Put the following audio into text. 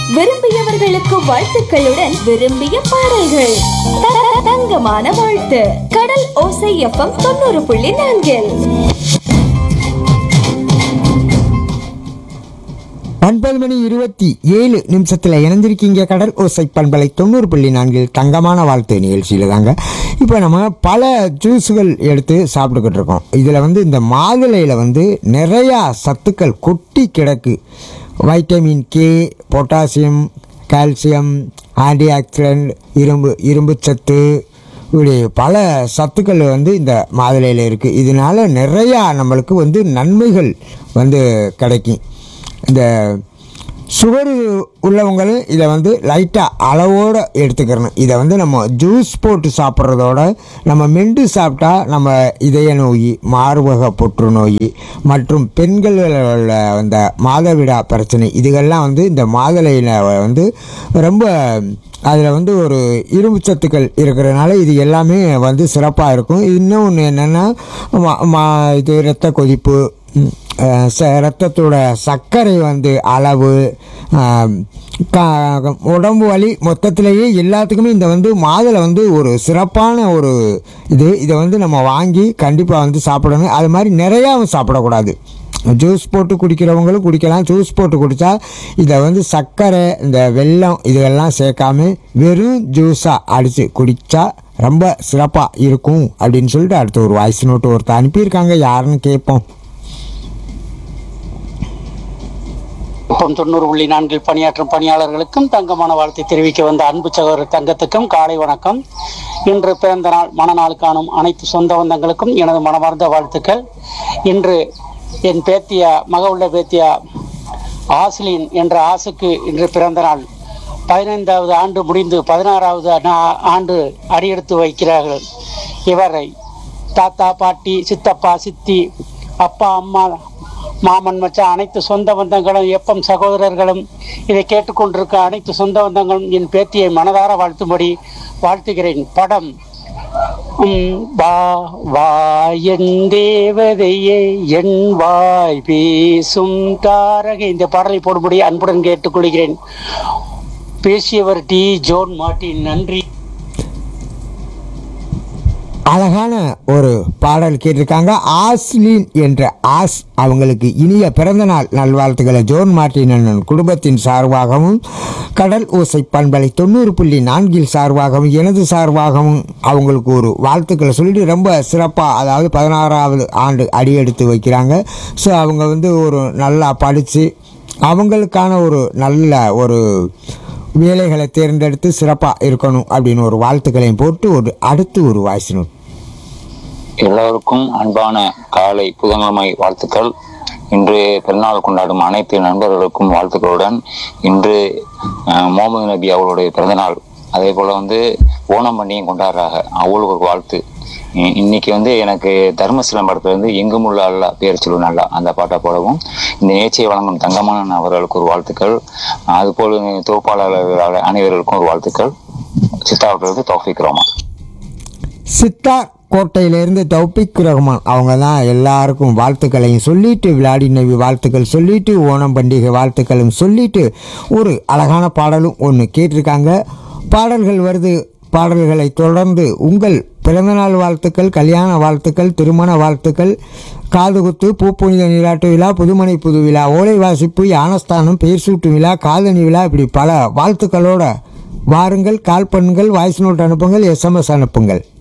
விரும்பியவர்களுக்கு வாழ்த்துக்களுடன் விரும்பிய பாடல்கள் த- த- தங்கமான வாழ்த்து கடல் ஓசை எஃப்எம் தொண்ணூறு புள்ளி நான்கில் ஒன்பது மணி இருபத்தி ஏழு நிமிஷத்தில் இணைஞ்சிருக்கீங்க கடல் ஓசை பண்பலை தொண்ணூறு புள்ளி நான்கில் தங்கமான வாழ்த்து நிகழ்ச்சியில் தாங்க இப்போ நம்ம பல ஜூஸுகள் எடுத்து சாப்பிட்டுக்கிட்டு இருக்கோம் இதில் வந்து இந்த மாதுளையில் வந்து நிறையா சத்துக்கள் கொட்டி கிடக்கு vitamin K potassium calcium antioxidant இரும்பு இரும்பு சத்து இப்படி பல சத்துக்கள் வந்து இந்த மாதுளையில் இருக்குது இதனால நிறையா நம்மளுக்கு வந்து நன்மைகள் வந்து கிடைக்கும் இந்த சுகர் உள்ளவங்களும் இதை வந்து லைட்டாக அளவோடு எடுத்துக்கிறணும் இதை வந்து நம்ம ஜூஸ் போட்டு சாப்பிட்றதோட நம்ம மெண்டு சாப்பிட்டா நம்ம இதய நோய் மார்பக புற்றுநோய் மற்றும் பெண்களில் உள்ள அந்த மாதவிடா பிரச்சனை இதுகெல்லாம் வந்து இந்த மாதுளையில் வந்து ரொம்ப அதில் வந்து ஒரு இரும்பு சத்துக்கள் இருக்கிறதுனால இது எல்லாமே வந்து சிறப்பாக இருக்கும் இன்னொன்று என்னென்னா இது இரத்த கொதிப்பு ம், அஹ், ச ரத்தத்தோட சர்க்கரை வந்து அளவு ஆம், கா- உடம்பு வலி மொத்தத்திலேயே எல்லாத்துக்குமே இந்த வந்து மாதுளை வந்து ஒரு சிறப்பான ஒரு இது இதை வந்து நம்ம வாங்கி கண்டிப்பாக வந்து சாப்பிடணும் அது மாதிரி நிறையாவும் சாப்பிடக்கூடாது ஜூஸ் போட்டு குடிக்கிறவங்களும் குடிக்கலாம் ஜூஸ் போட்டு குடித்தா இதை வந்து சர்க்கரை இந்த வெல்லம் இதெல்லாம் சேர்க்காம வெறும் ஜூஸாக அடித்து குடித்தா ரொம்ப சிறப்பாக இருக்கும் அப்படின்னு சொல்லிட்டு அடுத்து ஒரு வாய்ஸ் நோட்டு ஒருத்தர் அனுப்பியிருக்காங்க யாருன்னு கேட்போம் இப்போ தொண்ணூறு புள்ளி நான்கில் பணியாற்றும் பணியாளர்களுக்கும் தங்கமான வாழ்த்தை தெரிவிக்க வந்த அன்பு சகோதரர் தங்கத்துக்கும் காலை வணக்கம் இன்று பிறந்த நாள் மணநாள் காணும் அனைத்து சொந்த பந்தங்களுக்கும் எனது மனமார்ந்த வாழ்த்துக்கள் இன்று என் பேத்தியா மக உள்ள பேத்தியா ஆஸ்லின் என்ற ஆசுக்கு இன்று பிறந்த நாள் பதினைந்தாவது ஆண்டு முடிந்து பதினாறாவது நா- ஆண்டு அடியெடுத்து வைக்கிறார்கள் இவரை தாத்தா பாட்டி சித்தப்பா சித்தி அப்பா அம்மா மாமன் மச்சான் அனைத்து சொந்த பந்தங்களும் எப்பம் சகோதரர்களும் இதை கேட்டுக்கொண்டிருக்க அனைத்து சொந்த பந்தங்களும் என் பேத்தியை மனதார வாழ்த்தும்படி வாழ்த்துகிறேன் படம் உம், வா வா என் தேவதையே என் வாய் பேசும் தாரகை இந்த பாடலை போடும்படி அன்புடன் கேட்டுக்கொள்கிறேன் பேசியவர் டி ஜோன் மார்ட்டின் நன்றி அழகான ஒரு பாடல் கேட்டிருக்காங்க ஆஸ்லின் என்ற ஆஸ் அவங்களுக்கு இனிய பிறந்தநாள் நல்வாழ்த்துக்களை ஜோன் மார்ட்டின் அண்ணன் குடும்பத்தின் சார்பாகவும் கடல் ஓசை பண்பலை தொண்ணூறு புள்ளி நான்கில் சார்பாகவும் எனது சார்பாகவும் அவங்களுக்கு ஒரு வாழ்த்துக்களை சொல்லிட்டு ரொம்ப சிறப்பாக அதாவது பதினாறாவது ஆண்டு அடியெடுத்து வைக்கிறாங்க ஸோ அவங்க வந்து ஒரு நல்லா படித்து அவங்களுக்கான ஒரு நல்ல ஒரு வேலைகளை தேர்ந்தெடுத்து சிறப்பாக இருக்கணும் அப்படின்னு ஒரு வாழ்த்துக்களையும் போட்டு ஒரு அடுத்து ஒரு வாய்ஸ் நோட் எல்லோருக்கும் அன்பான காலை புதன்கிழமை வாழ்த்துக்கள் இன்று பிறநாள் கொண்டாடும் அனைத்து நண்பர்களுக்கும் வாழ்த்துக்களுடன் இன்று அஹ், முகமது நபி அவர்களுடைய பிறந்தநாள் அதே போல வந்து ஓணம் பண்டிகையும் கொண்டாடுறாங்க அவங்களுக்கு ஒரு வாழ்த்து இ- இன்னைக்கு வந்து எனக்கு தர்மசிலம் படத்துல இருந்து எங்கும் உள்ள அல்லா பேர் சொல்லு நல்லா அந்த பாட்டை போடவும் இந்த நிகழ்ச்சியை வழங்கும் தங்கமான அவர்களுக்கு ஒரு வாழ்த்துக்கள் அதுபோல் தொகுப்பாளர்கள் அனைவர்களுக்கும் ஒரு வாழ்த்துக்கள் சித்தாவர்களுக்கு தௌஃபிக் ரோமான் சித்தார் கோட்டையிலேருந்து தௌபிக் ரஹ்மான் அவங்க தான் எல்லாருக்கும் வாழ்த்துக்களையும் சொல்லிட்டு விளையாடி நவி வாழ்த்துக்கள் சொல்லிட்டு ஓணம் பண்டிகை வாழ்த்துக்களும் சொல்லிட்டு ஒரு அழகான பாடலும் ஒன்று கேட்டிருக்காங்க பாடல்கள் வருது பாடல்களை தொடர்ந்து உங்கள் பிறந்தநாள் வாழ்த்துக்கள் கல்யாண வாழ்த்துக்கள் திருமண வாழ்த்துக்கள் காதுகுத்து பூப்புனித நீராட்டு விழா புதுமனை புது விழா ஓலை வாசிப்பு யானஸ்தானம் பெயர் சூட்டு விழா காதணி விழா இப்படி பல வாழ்த்துக்களோட வாருங்கள் கால் பண்ணுங்கள் வாய்ஸ் நோட் அனுப்புங்கள் எஸ்எம்எஸ் அனுப்புங்கள்